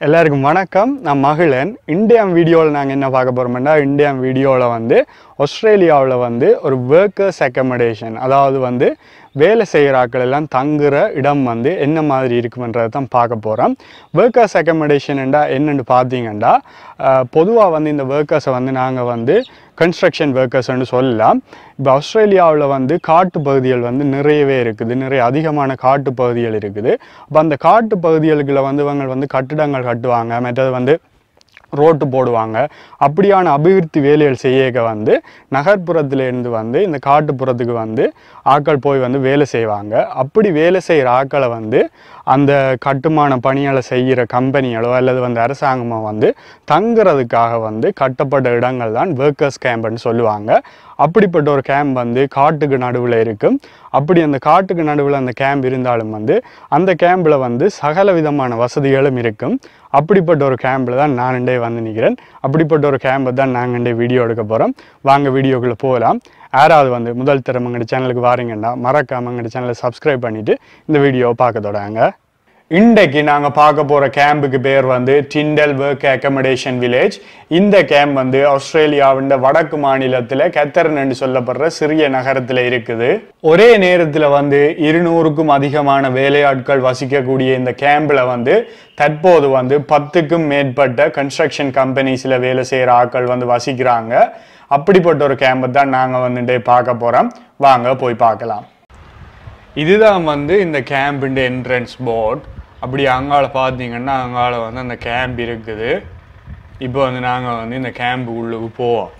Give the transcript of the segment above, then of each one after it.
எல்லாருக்கும் வணக்கம் நான் மகிழன் இந்தியா வீடியோவில் நாங்கள் என்ன பார்க்க போகிறோம்னா இந்தியா வீடியோவில் வந்து ஆஸ்திரேலியாவில் வந்து ஒரு ஒர்க்கர்ஸ் அக்கமடேஷன் அதாவது வந்து வேலை செய்கிற ஆட்கள் எல்லாம் தங்குற இடம் வந்து என்ன மாதிரி இருக்குமன்றதை தான் பார்க்க போகிறோம் ஒர்க்கர்ஸ் அக்கமடேஷன்டா என்னென்னு பார்த்தீங்கன்னா பொதுவாக வந்து இந்த ஒர்க்கர்ஸை வந்து நாங்கள் வந்து கன்ஸ்ட்ரக்ஷன் ஒர்க்கர்ஸ்னு சொல்லலாம் இப்போ ஆஸ்திரேலியாவில் வந்து காட்டு பகுதிகள் வந்து நிறையவே இருக்குது நிறைய அதிகமான காட்டு பகுதிகள் இருக்குது அப்போ அந்த காட்டு பகுதிகளுக்குள்ள வந்து இவங்க வந்து கட்டிடங்கள் கட்டுவாங்க மற்றது வந்து ரோட்டு போடுவாங்க அப்படியான அபிவிருத்தி வேலைகள் செய்யக்க வந்து நகர்ப்புறத்துல இருந்து வந்து இந்த காட்டுப்புறத்துக்கு வந்து ஆட்கள் போய் வந்து வேலை செய்வாங்க அப்படி வேலை செய்கிற ஆட்களை வந்து அந்த கட்டுமான பணிகளை செய்கிற கம்பெனிகளோ அல்லது வந்து அரசாங்கமோ வந்து தங்குறதுக்காக வந்து கட்டப்பட்ட இடங்கள் தான் ஒர்க்கர்ஸ் கேம்ப்னு சொல்லுவாங்க அப்படிப்பட்ட ஒரு கேம்ப் வந்து காட்டுக்கு நடுவில் இருக்கும் அப்படி அந்த காட்டுக்கு நடுவில் அந்த கேம்ப் இருந்தாலும் வந்து அந்த கேம்பில் வந்து சகல விதமான வசதிகளும் இருக்கும் அப்படிப்பட்ட ஒரு கேம்பில் தான் நான் இண்டே வந்து நிற்கிறேன் அப்படிப்பட்ட ஒரு கேம்பை தான் நாங்கள் இண்டே வீடியோ எடுக்க போகிறோம் வாங்க வீடியோக்குள்ளே போகலாம் யாராவது வந்து முதல் தரம் எங்கள்ட சேனலுக்கு வாரீங்கன்னா மறக்காம எங்கள்ட சேனலை சப்ஸ்கிரைப் பண்ணிவிட்டு இந்த வீடியோவை பார்க்க தொடங்க இன்றைக்கு நாங்கள் பார்க்க போகிற கேம்புக்கு பேர் வந்து டிண்டல் ஒர்க் அக்கமடேஷன் வில்லேஜ் இந்த கேம்ப் வந்து ஆஸ்திரேலியாவின் வடக்கு மாநிலத்தில் கெத்தரன் என்று சொல்லப்படுற சிறிய நகரத்தில் இருக்குது ஒரே நேரத்தில் வந்து இருநூறுக்கும் அதிகமான வேலையாட்கள் வசிக்கக்கூடிய இந்த கேம்பில் வந்து தற்போது வந்து பத்துக்கும் மேற்பட்ட கன்ஸ்ட்ரக்ஷன் கம்பெனிஸில் வேலை செய்கிற ஆட்கள் வந்து வசிக்கிறாங்க அப்படிப்பட்ட ஒரு கேம்பை தான் நாங்கள் வந்துட்டு பார்க்க போகிறோம் வாங்க போய் பார்க்கலாம் இதுதான் வந்து இந்த கேம்பின் என்ட்ரன்ஸ் போர்ட் அப்படி அங்கால பார்த்தீங்கன்னா அங்கால வந்து அந்த கேம்ப் இருக்குது இப்போ வந்து நாங்கள் வந்து இந்த கேம்ப் உள்ளுக்கு போவோம்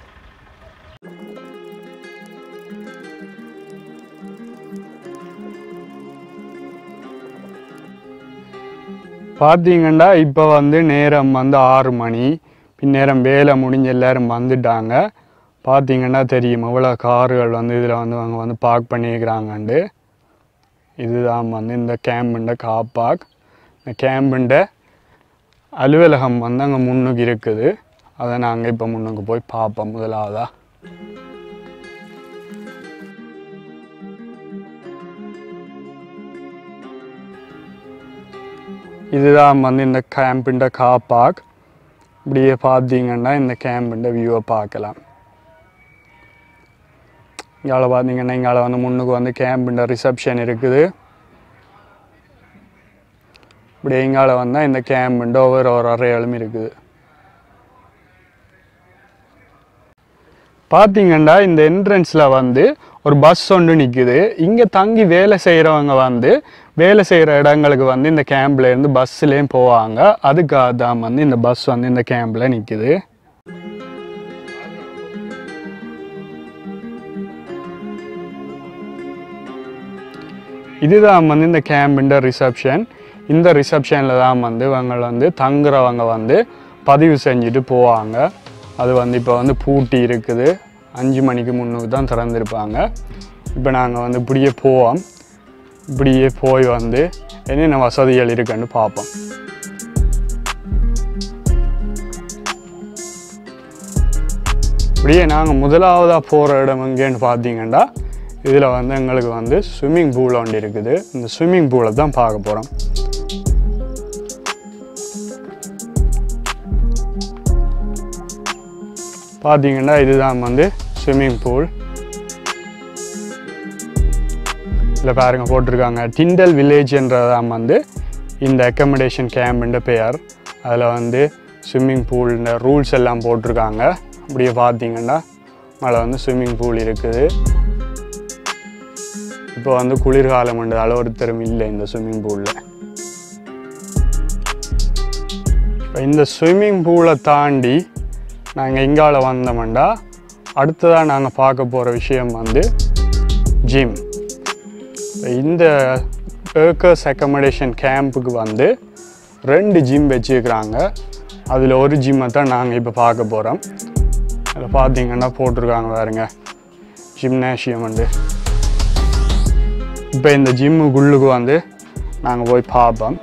பார்த்தீங்கன்னா இப்போ வந்து நேரம் வந்து ஆறு மணி பின்னேரம் வேலை முடிஞ்சு எல்லாரும் வந்துட்டாங்க பார்த்தீங்கன்னா தெரியும் எவ்வளோ கார்கள் வந்து இதில் வந்து அவங்க வந்து பார்க் பண்ணியிருக்கிறாங்கண்டு இதுதான் வந்து இந்த கேம்புண்ட காப்பாக் இந்த கேம்புண்ட அலுவலகம் வந்து அங்கே முன்னுக்கு இருக்குது அதை நாங்கள் இப்போ முன்னுக்கு போய் பார்ப்போம் முதலாவதா இதுதான் வந்து இந்த கேம்புண்ட காப்பாக் இப்படியே பார்த்தீங்கன்னா இந்த கேம்புண்ட வியூவை பார்க்கலாம் இங்கால பார்த்தீங்கன்னா இங்கால வந்து முன்னுக்கு வந்து கேம்புண்ட ரிசப்ஷன் இருக்குது இப்படி இங்கால வந்தால் இந்த கேம்புண்ட ஒவ்வொரு ஒரு அறையாலும் இருக்குது பார்த்தீங்கன்னா இந்த என்ட்ரன்ஸில் வந்து ஒரு பஸ் ஒன்று நிற்குது இங்கே தங்கி வேலை செய்கிறவங்க வந்து வேலை செய்கிற இடங்களுக்கு வந்து இந்த கேம்பில் இருந்து பஸ்ஸுலேயும் போவாங்க அதுக்காக தான் வந்து இந்த பஸ் வந்து இந்த கேம்பில் நிற்குது இதுதான் வந்து இந்த கேம்பின் ரிசப்ஷன் இந்த ரிசப்ஷனில் தான் வந்து இவங்க வந்து தங்குறவங்க வந்து பதிவு செஞ்சுட்டு போவாங்க அது வந்து இப்போ வந்து பூட்டி இருக்குது அஞ்சு மணிக்கு முன்னுக்கு தான் திறந்திருப்பாங்க இப்போ நாங்கள் வந்து இப்படியே போவோம் இப்படியே போய் வந்து என்னென்ன வசதிகள் இருக்குன்னு பார்ப்போம் இப்படியே நாங்கள் முதலாவதாக போகிற இடம் எங்கேன்னு பார்த்தீங்கன்னா இதில் வந்து எங்களுக்கு வந்து ஸ்விம்மிங் பூல் ஒன்று இருக்குது இந்த ஸ்விம்மிங் பூலை தான் பார்க்க போகிறோம் பார்த்தீங்கன்னா இதுதான் வந்து ஸ்விம்மிங் பூல் இதில் பாருங்க போட்டிருக்காங்க டிண்டல் வில்லேஜ்ன்றதான் வந்து இந்த அக்கமடேஷன் கேம்ப்ன்ற பெயர் அதில் வந்து ஸ்விம்மிங் பூல்ன்ற ரூல்ஸ் எல்லாம் போட்டிருக்காங்க அப்படியே பார்த்தீங்கன்னா மேலே வந்து ஸ்விம்மிங் பூல் இருக்குது இப்போ வந்து குளிர்காலம் அளவு ஒருத்தரும் இல்லை இந்த ஸ்விம்மிங் பூலில் இப்போ இந்த ஸ்விம்மிங் பூலை தாண்டி நாங்கள் இங்கால வந்தோம்டா அடுத்ததாக நாங்கள் பார்க்க போகிற விஷயம் வந்து ஜிம் இந்த ஏர்கர்ஸ் அக்கமடேஷன் கேம்புக்கு வந்து ரெண்டு ஜிம் வச்சுருக்குறாங்க அதில் ஒரு ஜிம்மை தான் நாங்கள் இப்போ பார்க்க போகிறோம் அதில் பார்த்தீங்கன்னா போட்டிருக்காங்க பாருங்க ஜிம்னேஷியம் வந்து இப்போ இந்த ஜிம்முக்குள்ளுக்கு வந்து நாங்கள் போய் பார்ப்போம்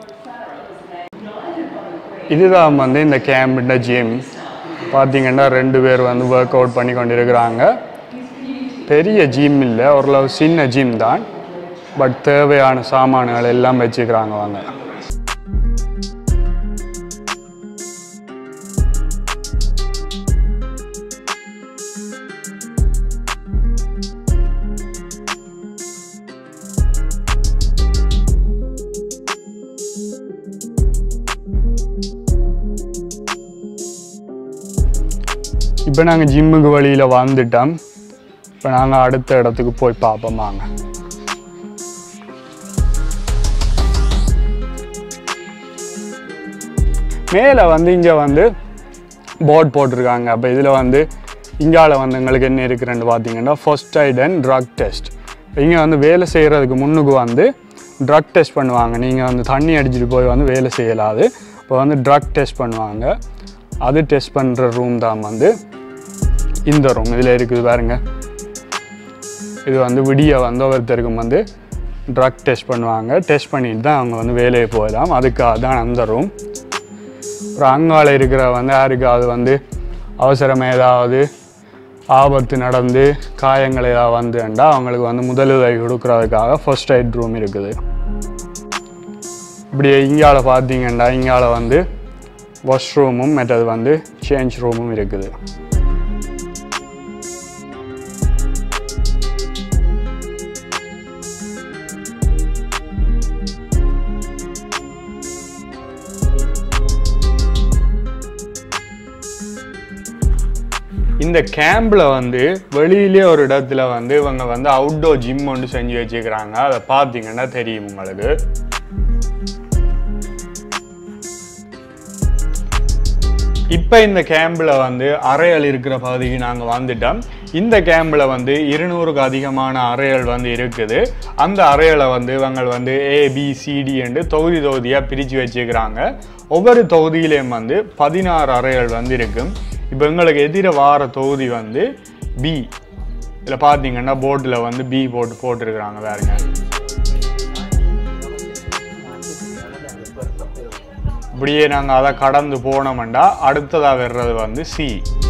இதுதான் வந்து இந்த கேம்பிட்ட ஜிம் பார்த்தீங்கன்னா ரெண்டு பேர் வந்து ஒர்க் அவுட் பண்ணி கொண்டு இருக்கிறாங்க பெரிய ஜிம் இல்லை ஓரளவு சின்ன ஜிம் தான் பட் தேவையான சாமான்கள் எல்லாம் வச்சுக்கிறாங்க வாங்க இப்போ நாங்கள் ஜிம்முக்கு வழியில் வந்துட்டோம் இப்போ நாங்கள் அடுத்த இடத்துக்கு போய் பார்ப்போம் வாங்க மேலே வந்து இங்கே வந்து போர்ட் போட்டிருக்காங்க அப்போ இதில் வந்து இங்கால வந்து எங்களுக்கு என்ன இருக்குன்னு பார்த்தீங்கன்னா first aid and drug test இங்கே வந்து வேலை செய்கிறதுக்கு முன்னுக்கு வந்து ட்ரக் டெஸ்ட் பண்ணுவாங்க நீங்கள் வந்து தண்ணி அடிச்சுட்டு போய் வந்து வேலை செய்யலாது இப்போ வந்து ட்ரக் டெஸ்ட் பண்ணுவாங்க அது டெஸ்ட் பண்ணுற ரூம் தான் வந்து இந்த ரூம் இதில் இருக்குது பாருங்க இது வந்து விடிய வந்து ஒருத்தருக்கும் வந்து ட்ரக் டெஸ்ட் பண்ணுவாங்க டெஸ்ட் பண்ணிட்டு தான் அவங்க வந்து வேலையை போயிடலாம் அதுக்காக தான் அந்த ரூம் அப்புறம் அங்கால இருக்கிற வந்து யாருக்காவது வந்து அவசரம் ஏதாவது ஆபத்து நடந்து காயங்கள் ஏதாவது வந்துண்டா அவங்களுக்கு வந்து முதலுதவி கொடுக்கறதுக்காக ஃபர்ஸ்ட் எய்ட் ரூம் இருக்குது இப்படி இங்கால பார்த்தீங்கன்னா இங்கால வந்து வாஷ் ரூமும் மற்றது வந்து சேஞ்ச் ரூமும் இருக்குது இந்த கேம்பில் வந்து வெளியிலே ஒரு இடத்துல வந்து இவங்க வந்து அவுட்டோர் ஜிம் ஒன்று செஞ்சு வச்சுக்கிறாங்க அதை பார்த்தீங்கன்னா தெரியும் உங்களுக்கு இப்போ இந்த கேம்பில் வந்து அறைகள் இருக்கிற பகுதிக்கு நாங்கள் வந்துட்டோம் இந்த கேம்பில் வந்து இருநூறுக்கு அதிகமான அறைகள் வந்து இருக்குது அந்த அறைகளை வந்து இவங்க வந்து ஏபிசிடி என்று தொகுதி தொகுதியாக பிரித்து வச்சுக்கிறாங்க ஒவ்வொரு தொகுதியிலையும் வந்து பதினாறு அறைகள் வந்து இருக்கும் இப்போ எங்களுக்கு எதிர வார தொகுதி வந்து பி இதில் பார்த்தீங்கன்னா போர்டில் வந்து பி போட்டு போட்டிருக்கிறாங்க வேறுங்க இப்படியே நாங்கள் அதை கடந்து போனோம்டா அடுத்ததாக வர்றது வந்து சி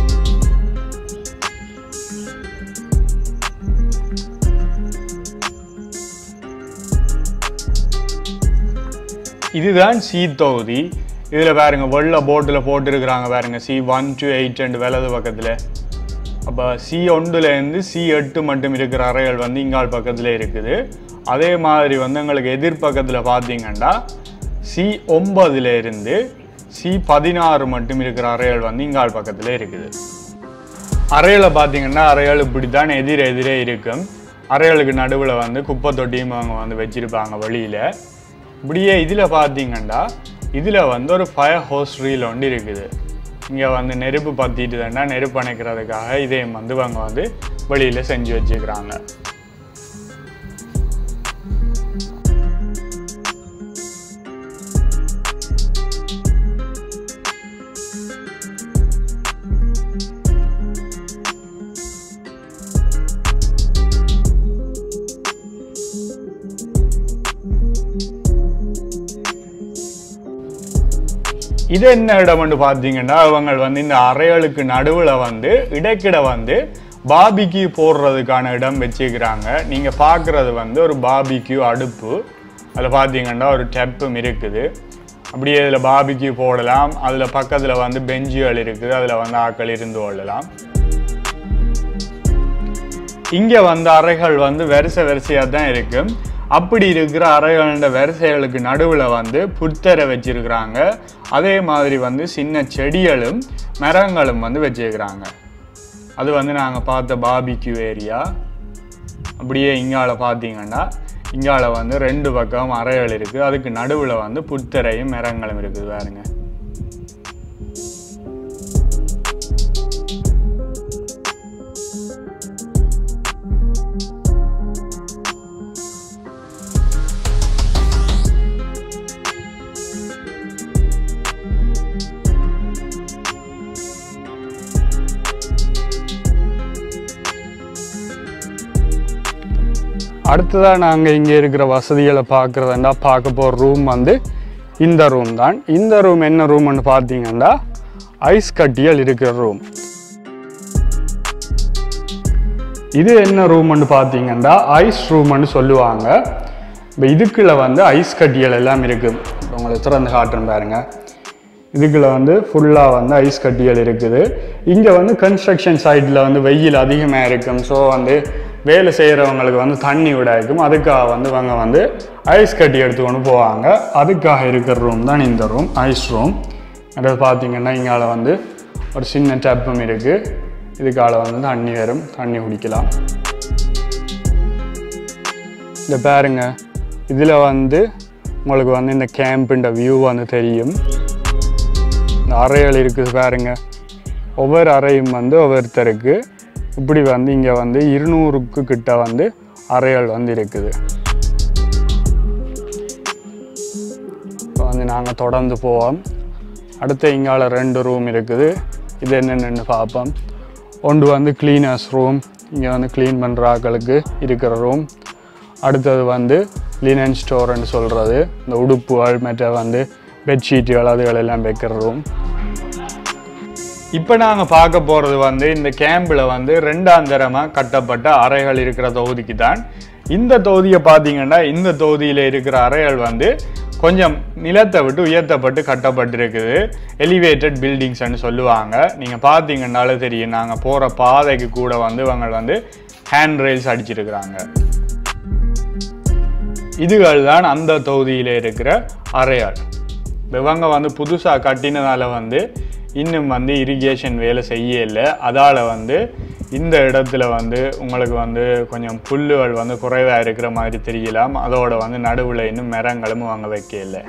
இதுதான் சி தொகுதி இதில் பாருங்க வெள்ள போட்டில் போட்டிருக்கிறாங்க பாருங்க C one two eight and வலது பக்கத்தில் அப்போ சி ஒன்றுலேருந்து சி எட்டு மட்டும் இருக்கிற அறைகள் வந்து இங்கால் பக்கத்தில் இருக்குது அதே மாதிரி வந்து எங்களுக்கு எதிர்பக்கத்தில் பார்த்தீங்கன்னா சி ஒன்பதுல இருந்து சி பதினாறு மட்டும் இருக்கிற அறைகள் வந்து இங்கால் பக்கத்தில் இருக்குது அறைகளை பார்த்தீங்கன்னா அறைகள் இப்படி தான் எதிர எதிரே இருக்கும் அறைகளுக்கு நடுவில் வந்து குப்பை தொட்டியும் அவங்க வந்து வச்சிருப்பாங்க வெளியில் இப்படியே இதில் பார்த்தீங்கன்னா இதில் வந்து ஒரு ஃபயர் ஹோஸ்ட்ரியில் ஒன்று இருக்குது இங்கே வந்து நெருப்பு பற்றிட்டுதுன்னா நெருப்பு அணைக்கிறதுக்காக இதையும் வந்து அவங்க வந்து வெளியில் செஞ்சு வச்சுக்கிறாங்க இது என்ன இடம்னு பார்த்தீங்கன்னா அவங்க வந்து இந்த அறைகளுக்கு நடுவில் வந்து இடைக்கிட வந்து பாபிக்யூ போடுறதுக்கான இடம் வச்சுக்கிறாங்க நீங்கள் பார்க்குறது வந்து ஒரு பாபிக்யூ அடுப்பு அதில் பார்த்தீங்கன்னா ஒரு டெப்பும் இருக்குது அப்படியே இதில் பாபிக்யூ போடலாம் அதில் பக்கத்தில் வந்து பெஞ்சுகள் இருக்குது அதில் வந்து ஆட்கள் இருந்து கொள்ளலாம் இங்கே வந்து அறைகள் வந்து வரிசை வரிசையாக தான் இருக்கும் அப்படி இருக்கிற அறைகளோட வரிசைகளுக்கு நடுவில் வந்து புத்தரை வச்சிருக்கிறாங்க அதே மாதிரி வந்து சின்ன செடிகளும் மரங்களும் வந்து வச்சிருக்கிறாங்க அது வந்து நாங்கள் பார்த்த பாபிக்யூ ஏரியா அப்படியே இங்கால பார்த்தீங்கன்னா இங்கால வந்து ரெண்டு பக்கம் அறைகள் இருக்குது அதுக்கு நடுவில் வந்து புத்தரையும் மரங்களும் இருக்குது பாருங்க அடுத்ததாக நாங்கள் இங்கே இருக்கிற வசதிகளை பார்க்குறதுண்டா பார்க்க போகிற ரூம் வந்து இந்த ரூம் தான் இந்த ரூம் என்ன ரூம்னு பார்த்தீங்கன்னா ஐஸ் கட்டியல் இருக்கிற ரூம் இது என்ன ரூம்னு பார்த்தீங்கன்னா ஐஸ் ரூம்னு சொல்லுவாங்க இப்போ இதுக்குள்ள வந்து ஐஸ் கட்டியல் எல்லாம் இருக்குது உங்களுக்கு திறந்து காட்டுறேன் பாருங்க இதுக்குள்ள வந்து ஃபுல்லாக வந்து ஐஸ் கட்டியல் இருக்குது இங்கே வந்து கன்ஸ்ட்ரக்ஷன் சைட்டில் வந்து வெயில் அதிகமாக இருக்கும் ஸோ வந்து வேலை செய்கிறவங்களுக்கு வந்து தண்ணி விட இருக்கும் அதுக்காக வந்து இவங்க வந்து ஐஸ் கட்டி எடுத்துக்கொண்டு போவாங்க அதுக்காக இருக்கிற ரூம் தான் இந்த ரூம் ஐஸ் ரூம் அதாவது பார்த்தீங்கன்னா இங்கால வந்து ஒரு சின்ன டப்பும் இருக்குது இதுக்கால வந்து தண்ணி வரும் தண்ணி குடிக்கலாம் இந்த பாருங்க இதில் வந்து உங்களுக்கு வந்து இந்த கேம்புன்ற வியூ வந்து தெரியும் இந்த அறைகள் இருக்குது பாருங்க ஒவ்வொரு அறையும் வந்து ஒவ்வொருத்தருக்கு இப்படி வந்து இங்கே வந்து இருநூறுக்கு கிட்ட வந்து அறைகள் வந்து இருக்குது இப்போ வந்து நாங்கள் தொடர்ந்து போவோம் அடுத்து இங்கால ரெண்டு ரூம் இருக்குது இது என்னென்னு பார்ப்போம் ஒன்று வந்து கிளீனர்ஸ் ரூம் இங்கே வந்து க்ளீன் பண்ணுற ஆட்களுக்கு இருக்கிற ரூம் அடுத்தது வந்து லினன் ஸ்டோர்னு சொல்கிறது இந்த உடுப்புகள் மற்ற வந்து பெட்ஷீட்டுகள் அதுகள் எல்லாம் வைக்கிற ரூம் இப்போ நாங்கள் பார்க்க போகிறது வந்து இந்த கேம்பில் வந்து ரெண்டாம் தரமாக கட்டப்பட்ட அறைகள் இருக்கிற தொகுதிக்கு தான் இந்த தொகுதியை பார்த்தீங்கன்னா இந்த தொகுதியில் இருக்கிற அறைகள் வந்து கொஞ்சம் நிலத்தை விட்டு உயர்த்தப்பட்டு கட்டப்பட்டிருக்குது எலிவேட்டட் பில்டிங்ஸ்னு சொல்லுவாங்க நீங்கள் பார்த்தீங்கன்னாலே தெரியும் நாங்கள் போகிற பாதைக்கு கூட வந்து இவங்க வந்து ஹேண்ட் ரெயில்ஸ் அடிச்சிருக்கிறாங்க இதுகள் தான் அந்த தொகுதியில் இருக்கிற அறையாள் இவங்க வந்து புதுசாக கட்டினதால வந்து இன்னும் வந்து இரிகேஷன் வேலை செய்யல அதால் வந்து இந்த இடத்துல வந்து உங்களுக்கு வந்து கொஞ்சம் புல்லுகள் வந்து குறைவாக இருக்கிற மாதிரி தெரியலாம் அதோட வந்து நடுவில் இன்னும் மரங்களும் வாங்க வைக்கல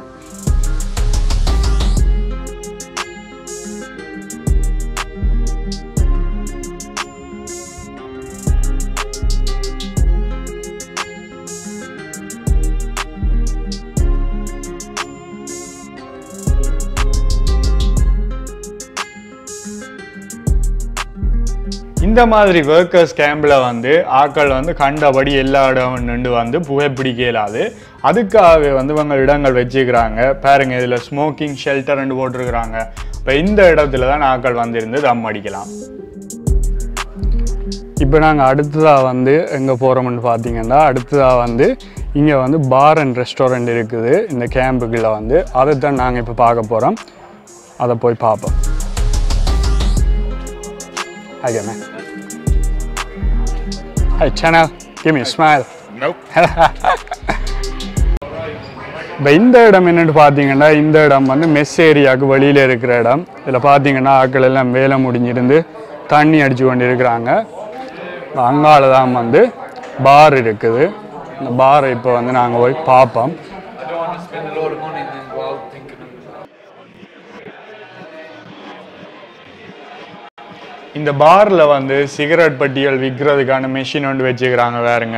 இந்த மாதிரி ஒர்க்கர்ஸ் கேம்பில் வந்து ஆட்கள் வந்து கண்டபடி எல்லா இடம் நின்று வந்து புகைப்பிடிக்க இயலாது அதுக்காகவே வந்து இவங்க இடங்கள் வச்சுக்கிறாங்க பாருங்க இதில் ஸ்மோக்கிங் ஷெல்டர்னு போட்டிருக்கிறாங்க இப்போ இந்த இடத்துல தான் ஆட்கள் வந்து இருந்து தம் அடிக்கலாம் இப்போ நாங்கள் அடுத்ததாக வந்து எங்கே போகிறோம்னு பார்த்தீங்கன்னா அடுத்ததாக வந்து இங்கே வந்து பார் அண்ட் ரெஸ்டாரண்ட் இருக்குது இந்த கேம்புக்குள்ளே வந்து அதை தான் நாங்கள் இப்போ பார்க்க போகிறோம் அதை போய் பார்ப்போம் Hi, man. Hi, channel. Give me a smile. Nope. இப்போ இந்த இடம் என்னென்னு பார்த்தீங்கன்னா இந்த இடம் வந்து மெஸ் ஏரியாவுக்கு வெளியில் இருக்கிற இடம் இதில் பார்த்தீங்கன்னா ஆட்கள் எல்லாம் வேலை முடிஞ்சிருந்து தண்ணி அடித்து கொண்டு இருக்கிறாங்க அங்கால தான் வந்து பார் இருக்குது இந்த பாரை இப்போ வந்து நாங்கள் போய் பார்ப்போம் I don't want to spend a lot of money and then go out thinking of இந்த பாரில் வந்து சிகரெட் பட்டிகள் விற்கிறதுக்கான மெஷின் ஒன்று வச்சுக்கிறாங்க வேறுங்க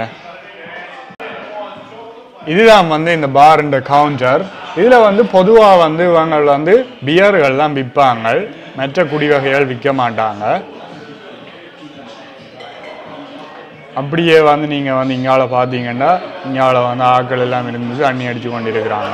இதுதான் வந்து இந்த பார்ன்ற கவுண்டர் இதில் வந்து பொதுவாக வந்து இவங்க வந்து பியர்கள் தான் விற்பாங்க மற்ற குடி வகைகள் விற்க மாட்டாங்க அப்படியே வந்து நீங்கள் வந்து இங்கால பார்த்தீங்கன்னா இங்கால வந்து ஆட்கள் எல்லாம் இருந்து தண்ணி அடித்து கொண்டு இருக்கிறாங்க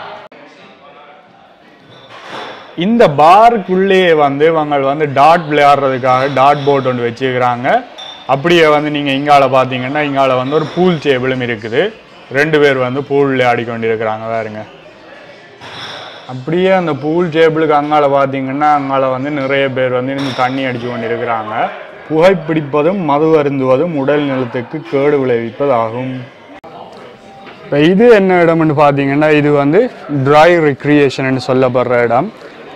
இந்த பாருக்குள்ளேயே வந்து இவங்க வந்து டாட் விளையாடுறதுக்காக டாட் போர்ட் ஒன்று வச்சுக்கிறாங்க அப்படியே வந்து நீங்கள் இங்கால பார்த்தீங்கன்னா இங்கால வந்து ஒரு பூல் டேபிளும் இருக்குது ரெண்டு பேர் வந்து பூலில் ஆடிக்கொண்டிருக்கிறாங்க வேறுங்க அப்படியே அந்த பூல் டேபிளுக்கு அங்கால பார்த்தீங்கன்னா அங்கால வந்து நிறைய பேர் வந்து இருந்து தண்ணி அடித்து கொண்டிருக்கிறாங்க புகைப்பிடிப்பதும் மது அருந்துவதும் உடல் நலத்துக்கு கேடு விளைவிப்பதாகும் இப்போ இது என்ன இடம்னு பார்த்தீங்கன்னா இது வந்து ட்ரை ரிக்ரியேஷன் சொல்லப்படுற இடம்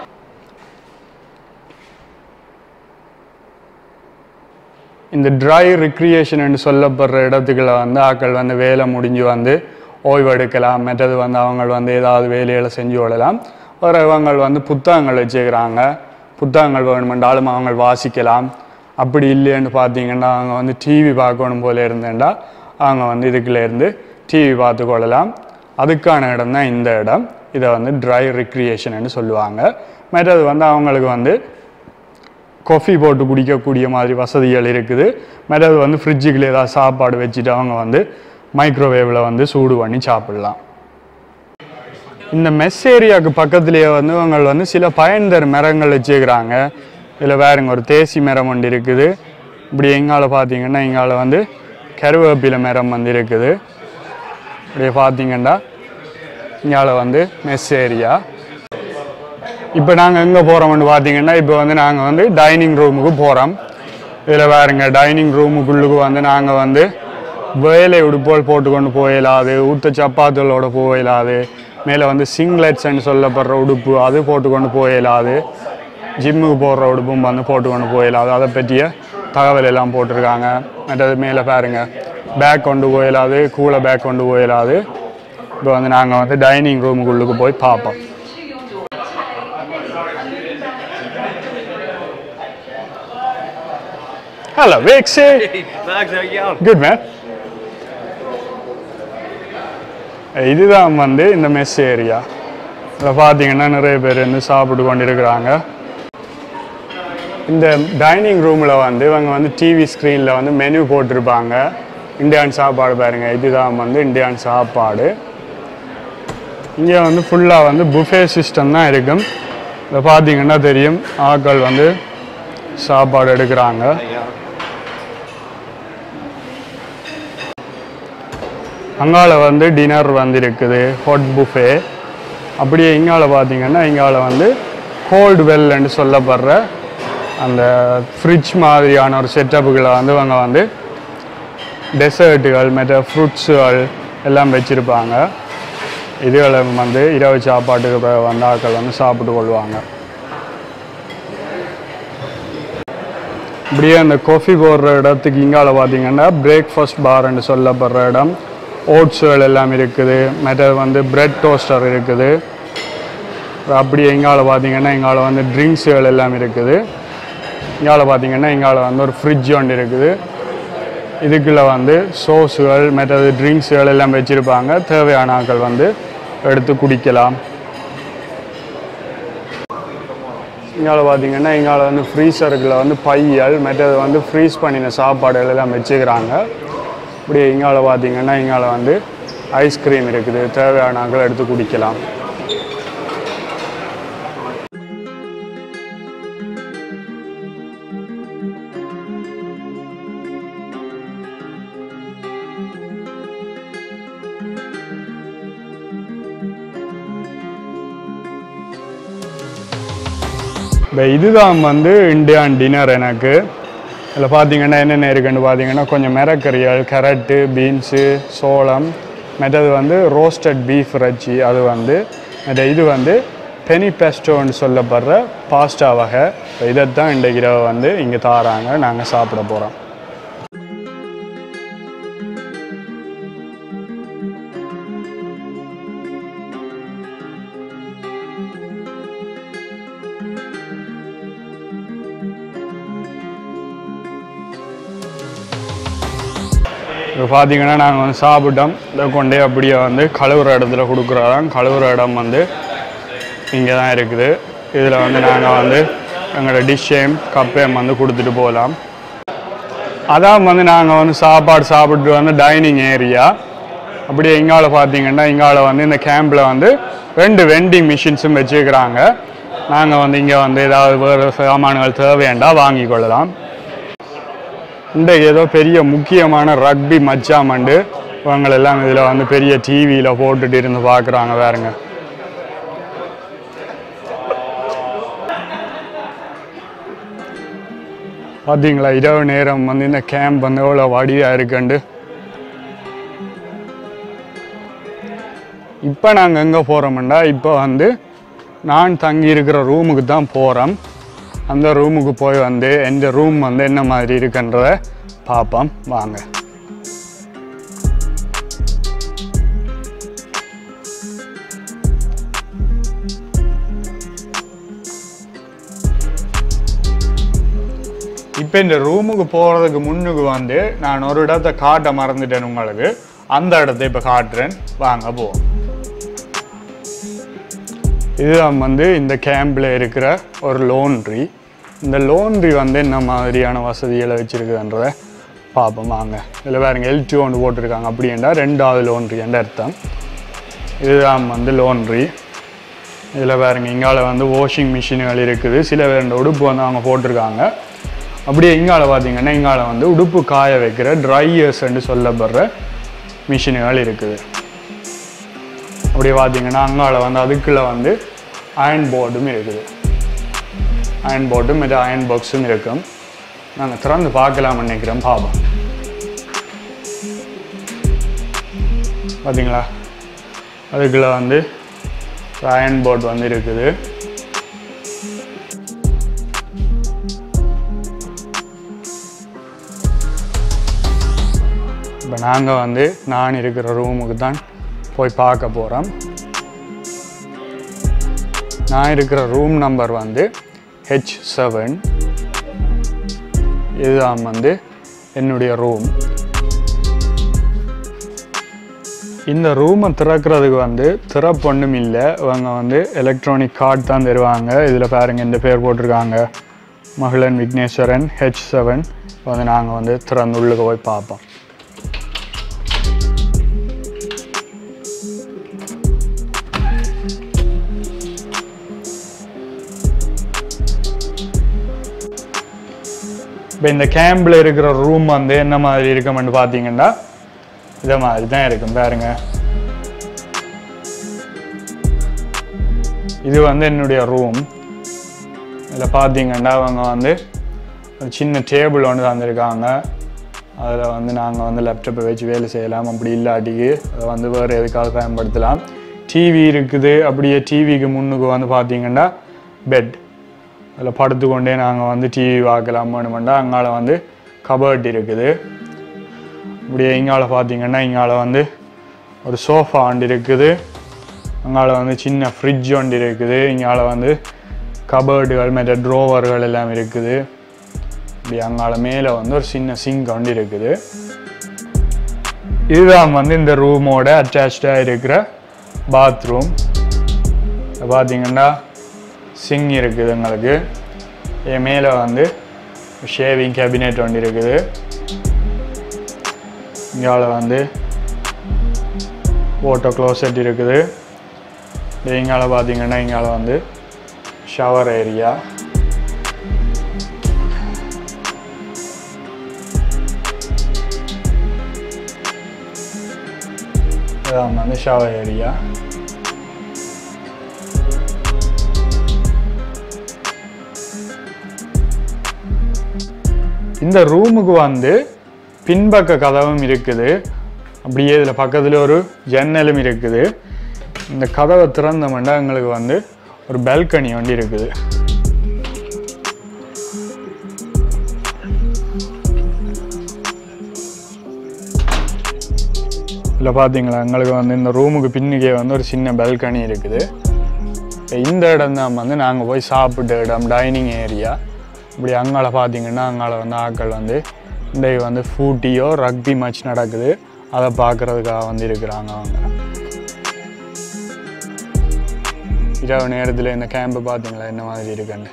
இந்த ட்ரை ரிக்ரியேஷன் என்று சொல்லப்படுற இடத்துக்குள்ள வந்து ஆட்கள் வந்து வேலை முடிஞ்சு வந்து ஓய்வெடுக்கலாம் மற்றது வந்து அவங்க வந்து ஏதாவது வேலைகளை செஞ்சு கொள்ளலாம் வேறு இவங்க வந்து புத்தகங்கள் வச்சுக்கிறாங்க புத்தகங்கள் வேணுமென்றாலும் அவங்க வாசிக்கலாம் அப்படி இல்லைன்னு பார்த்தீங்கன்னா அவங்க வந்து டிவி பார்க்கணும் போல இருந்தேன்டா அவங்க வந்து இதுக்குள்ள இருந்து டிவி பார்த்து கொள்ளலாம் அதுக்கான இடம் தான் இந்த இடம் இதை வந்து ட்ரை ரிக்ரியேஷன் சொல்லுவாங்க மற்றது வந்து அவங்களுக்கு வந்து காஃபி போட்டு குடிக்கக்கூடிய மாதிரி வசதிகள் இருக்குது மற்றது வந்து ஃப்ரிட்ஜுக்குள்ள ஏதாவது சாப்பாடு வச்சுட்டு அவங்க வந்து மைக்ரோவேவில் வந்து சூடு பண்ணி சாப்பிடலாம் இந்த மெஸ் ஏரியாவுக்கு பக்கத்துலேயே வந்து அவங்க வந்து சில பயன்தர் மரங்கள் வச்சுக்கிறாங்க இதில் வேறுங்க ஒரு தேசி மரம் ஒன்று இருக்குது இப்படி எங்கால பார்த்தீங்கன்னா எங்கால வந்து கருவேப்பிலை மரம் வந்து இருக்குது இப்படியே பார்த்தீங்கன்னா இங்கால வந்து மெஸ் ஏரியா இப்போ நாங்கள் எங்கே போகிறோம்னு பார்த்தீங்கன்னா இப்போ வந்து நாங்கள் வந்து டைனிங் ரூமுக்கு போகிறோம் இதில் வேறுங்க டைனிங் ரூமுக்குள்ளுக்கு வந்து நாங்கள் வந்து வேலை உடுப்போல் போட்டுக்கொண்டு போயிடாது ஊத்த சப்பாத்துகளோட போயிடாது மேலே வந்து சிங்லெட்ஸ்ன்னு சொல்லப்படுற உடுப்பு அது போட்டுக்கொண்டு போயிடாது ஜிம்முக்கு போடுற உடுப்பும் வந்து போட்டு கொண்டு போயிடலாம் அதை பற்றிய தகவல் எல்லாம் போட்டிருக்காங்க மற்றது மேலே பாருங்க பேக் கொண்டு போயிடாது கூலை பேக் கொண்டு போயிடாது இப்போ வந்து நாங்கள் வந்து டைனிங் ரூமுக்குள்ளுக்கு போய் பார்ப்போம் ஹலோ வேக்ஸே Mags, how you going? Good man இதுதான் வந்து இந்த மெஸ் ஏரியா இதில் பார்த்தீங்கன்னா நிறைய பேர் வந்து சாப்பிட்டு கொண்டு இருக்கிறாங்க இந்த டைனிங் ரூமில் வந்து இவங்க வந்து டிவி ஸ்க்ரீனில் வந்து மெனு போட்டிருப்பாங்க இந்தியான் சாப்பாடு பாருங்க இதுதான் வந்து இந்தியான் சாப்பாடு இங்கே வந்து ஃபுல்லாக வந்து புஃபே சிஸ்டம் தான் இருக்கும் இதை பார்த்தீங்கன்னா தெரியும் ஆட்கள் வந்து சாப்பாடு எடுக்கிறாங்க அங்கால வந்து டின்னர் வந்து இருக்குது ஹாட் புஃபே அப்படியே இங்கால பார்த்தீங்கன்னா இங்கால வந்து கோல்டு வெல்ன்னு சொல்லப்படுற அந்த ஃப்ரிட்ஜ் மாதிரியான ஒரு செட்டப்புகளை வந்து இவங்க வந்து டெசர்ட்டுகள் மற்ற ஃப்ரூட்ஸுகள் எல்லாம் வச்சுருப்பாங்க இதுகளை வந்து இரவு சாப்பாட்டுக்கு பிறகு வந்து ஆட்கள் வந்து சாப்பிட்டு கொள்வாங்க இப்படியே அந்த காஃபி போடுற இடத்துக்கு இங்கால பார்த்தீங்கன்னா பிரேக்ஃபாஸ்ட் பார்ன்னு சொல்லப்படுற இடம் ஓட்ஸுகள் எல்லாம் இருக்குது மற்றது வந்து பிரெட் டோஸ்டர் இருக்குது அப்படியே இங்கால பார்த்தீங்கன்னா இங்கால வந்து ட்ரிங்க்ஸுகள் எல்லாம் இருக்குது இங்கால பார்த்தீங்கன்னா இங்கால வந்து ஒரு ஃப்ரிட்ஜ் ஒன்று இருக்குது இதுக்குள்ள வந்து சோஸுகள் மற்றது ட்ரிங்க்ஸுகள் எல்லாம் வச்சுருப்பாங்க தேவையான ஆட்கள் வந்து எடுத்து குடிக்கலாம் இங்கால பார்த்தீங்கன்னா இங்கால வந்து ஃப்ரீசருக்குள்ள வந்து பையல் மற்றது வந்து ஃப்ரீஸ் பண்ணின சாப்பாடுகள் எல்லாம் வச்சுக்கிறாங்க இப்படி இங்கால பார்த்தீங்கன்னா இங்கால வந்து ஐஸ்கிரீம் இருக்குது தேவையான ஆட்கள் எடுத்து குடிக்கலாம் இப்போ இதுதான் வந்து இந்தியான் டின்னர் எனக்கு இதில் பார்த்தீங்கன்னா என்னென்ன இருக்குன்னு பார்த்தீங்கன்னா கொஞ்சம் மிரக்கறிகள் கேரட்டு பீன்ஸு சோளம் மற்றது வந்து ரோஸ்டட் பீஃப் இறைச்சி அது வந்து மற்ற இது வந்து பெனி பெஸ்டோன்னு சொல்லப்படுற பாஸ்டா வகை இதைத்தான் இன்றைக்கு இரவு வந்து இங்கே தாராங்க நாங்கள் சாப்பிட போகிறோம் இப்போ பார்த்தீங்கன்னா நாங்கள் வந்து சாப்பிட்டோம் இதை கொண்டே அப்படியே வந்து கழுவுற இடத்துல கொடுக்குறதான் கழுவுற இடம் வந்து இங்கே தான் இருக்குது இதில் வந்து நாங்கள் வந்து எங்களோட டிஷ்ஷையும் கப்பையும் வந்து கொடுத்துட்டு போகலாம் அதான் வந்து நாங்கள் வந்து சாப்பாடு சாப்பிட்டு வந்து டைனிங் ஏரியா அப்படியே இங்கால பார்த்தீங்கன்னா இங்கால வந்து இந்த கேம்பில் வந்து ரெண்டு வெண்டிங் மிஷின்ஸும் வச்சுருக்கிறாங்க நாங்கள் வந்து இங்கே வந்து ஏதாவது வேறு சாமான்கள் தேவையாண்டா வாங்கி கொள்ளலாம் இன்றைக்கு ஏதோ பெரிய முக்கியமான ரக்பி மச்சாமண்டு இவங்க எல்லாம் இதில் வந்து பெரிய டிவியில் போட்டுட்டு இருந்து பார்க்குறாங்க வேறுங்க பார்த்தீங்களா இரவு நேரம் வந்து இந்த கேம்ப் வந்து எவ்வளோ வடியாக இருக்குண்டு இப்போ நாங்கள் எங்கே போகிறோம்டா இப்போ வந்து நான் தங்கி இருக்கிற ரூமுக்கு தான் போகிறோம் அந்த ரூமுக்கு போய் வந்து எந்த ரூம் வந்து என்ன மாதிரி இருக்குன்றத பார்ப்போம் வாங்க இப்போ இந்த ரூமுக்கு போகிறதுக்கு முன்னுக்கு வந்து நான் ஒரு இடத்த காட்ட மறந்துட்டேன் உங்களுக்கு அந்த இடத்த இப்போ காட்டுறேன் வாங்க போவோம் இதுதான் வந்து இந்த கேம்பில் இருக்கிற ஒரு லோன்ட்ரி இந்த லோன்ட்ரி வந்து என்ன மாதிரியான வசதிகளை வச்சுருக்குதுன்றத பார்ப்போம் வாங்க இதில் பாருங்க எல்டி ஒன்று போட்டிருக்காங்க அப்படின்னா ரெண்டாவது லோன்ட்ரி என்ற அர்த்தம் இதுதான் வந்து லோன்ட்ரி இதில் பாருங்க இங்கால வந்து வாஷிங் மிஷின்கள் இருக்குது சில பேர் இந்த உடுப்பு வந்து அவங்க போட்டிருக்காங்க அப்படியே இங்கால பார்த்தீங்கன்னா இங்கால வந்து உடுப்பு காய வைக்கிற ட்ரையர்ஸ்ன்னு சொல்லப்படுற மிஷின்கள் இருக்குது அப்படியே பார்த்தீங்கன்னா அங்கால வந்து அதுக்குள்ள வந்து அயன் போர்டும் இருக்குது அயன் போர்டும் இது அயன் பாக்ஸும் இருக்கும் நாங்கள் திறந்து பார்க்கலாம்னு நினைக்கிறோம் பாபம் பார்த்தீங்களா அதுக்குள்ள வந்து அயன் போர்ட் வந்து இருக்குது இப்போ நாங்கள் வந்து நான் இருக்கிற ரூமுக்கு தான் போய் பார்க்க போகிறோம் நான் இருக்கிற ரூம் நம்பர் வந்து ஹெச் செவன் இதுதான் வந்து என்னுடைய ரூம் இந்த ரூமை திறக்கிறதுக்கு வந்து திறப்பொண்ணும் இல்லை இவங்க வந்து எலக்ட்ரானிக் கார்டு தான் தருவாங்க இதில் பாருங்க இந்த பேர் போட்டிருக்காங்க மகிழன் விக்னேஸ்வரன் ஹெச் செவன் வந்து நாங்கள் வந்து திறந்து உள்ளுக்கு போய் பார்ப்போம் இப்போ இந்த கேம்பில் இருக்கிற ரூம் வந்து என்ன மாதிரி இருக்கும்னு பார்த்தீங்கன்னா இதை மாதிரி தான் இருக்கும் பாருங்க இது வந்து என்னுடைய ரூம் இதில் பார்த்தீங்கன்னா அவங்க வந்து ஒரு சின்ன டேபிள் ஒன்று தந்திருக்காங்க அதில் வந்து நாங்கள் வந்து லேப்டாப்பை வச்சு வேலை செய்யலாம் அப்படி இல்லாட்டிக்கு அதை வந்து வேறு எதுக்காவது பயன்படுத்தலாம் டிவி இருக்குது அப்படியே டிவிக்கு முன்னுக்கு வந்து பார்த்தீங்கன்னா பெட் அதில் படுத்துக்கொண்டே நாங்கள் வந்து டிவி பார்க்கலாம் வேணுமெண்டா அங்கால வந்து கபர்ட் இருக்குது இப்படியே இங்கால பார்த்தீங்கன்னா இங்கால வந்து ஒரு சோஃபா ஒன்று இருக்குது அங்கால வந்து சின்ன ஃப்ரிட்ஜ் ஒன்று இருக்குது இங்கால வந்து கபர்டுகள் மற்ற ட்ரோவர்கள் எல்லாம் இருக்குது இப்படி அங்கால மேலே வந்து ஒரு சின்ன சிங்க் ஒன்று இருக்குது இதுதான் வந்து இந்த ரூமோட அட்டாச்சாக இருக்கிற பாத்ரூம் பார்த்தீங்கன்னா சிங் இருக்குது எங்களுக்கு என் மேலே வந்து ஷேவிங் கேபினெட் ஒன்று இருக்குது இங்கால வந்து ஓட்டோ க்ளோசெட் இருக்குது இங்கால பார்த்தீங்கன்னா இங்கால வந்து ஷவர் ஏரியா இதான் வந்து ஷவர் ஏரியா இந்த ரூமுக்கு வந்து பின்பக்க கதவும் இருக்குது அப்படியே இதில் பக்கத்தில் ஒரு ஜன்னலும் இருக்குது இந்த கதவை திறந்தோம்னா எங்களுக்கு வந்து ஒரு பால்கனி வண்டி இருக்குது இதில் பார்த்தீங்களா எங்களுக்கு வந்து இந்த ரூமுக்கு பின்னுக்கே வந்து ஒரு சின்ன பால்கனி இருக்குது இந்த இடம் தான் வந்து நாங்கள் போய் சாப்பிட்ட இடம் டைனிங் ஏரியா இப்படி அங்கால பார்த்தீங்கன்னா அங்கால வந்து ஆட்கள் வந்து இன்றைக்கு வந்து ஃபூட்டியோ ரக்பி மேட்ச் நடக்குது அதை பார்க்குறதுக்காக வந்து இருக்கிறாங்க அவங்க இரவு நேரத்தில் இந்த கேம்பை பார்த்தீங்களா என்ன மாதிரி இருக்குன்னு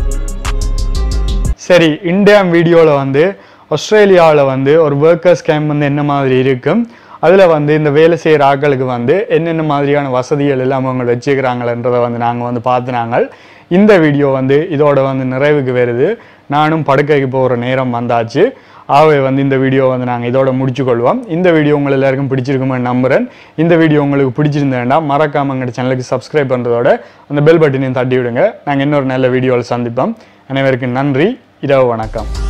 சரி இந்தியா வீடியோவில் வந்து ஆஸ்திரேலியாவில் வந்து ஒரு ஒர்க்கர்ஸ் கேம்ப் வந்து என்ன மாதிரி இருக்கும் அதில் வந்து இந்த வேலை செய்கிற ஆட்களுக்கு வந்து என்னென்ன மாதிரியான வசதிகள் எல்லாம் அவங்க வச்சுக்கிறாங்களன்றதை வந்து நாங்கள் வந்து பார்த்துனாங்க இந்த வீடியோ வந்து இதோட வந்து நிறைவுக்கு வருது நானும் படுக்கைக்கு போகிற நேரம் வந்தாச்சு ஆகவே வந்து இந்த வீடியோ வந்து நாங்கள் இதோட முடிச்சுக்கொள்வோம் இந்த வீடியோ உங்கள் எல்லாருக்கும் பிடிச்சிருக்குமே நம்புறேன் இந்த வீடியோ உங்களுக்கு பிடிச்சிருந்தேன்டா மறக்காம எங்கள் சேனலுக்கு சப்ஸ்கிரைப் பண்ணுறதோட அந்த பெல் பட்டனையும் தட்டி விடுங்க நாங்கள் இன்னொரு நல்ல வீடியோவில் சந்திப்போம் அனைவருக்கும் நன்றி இரவு வணக்கம்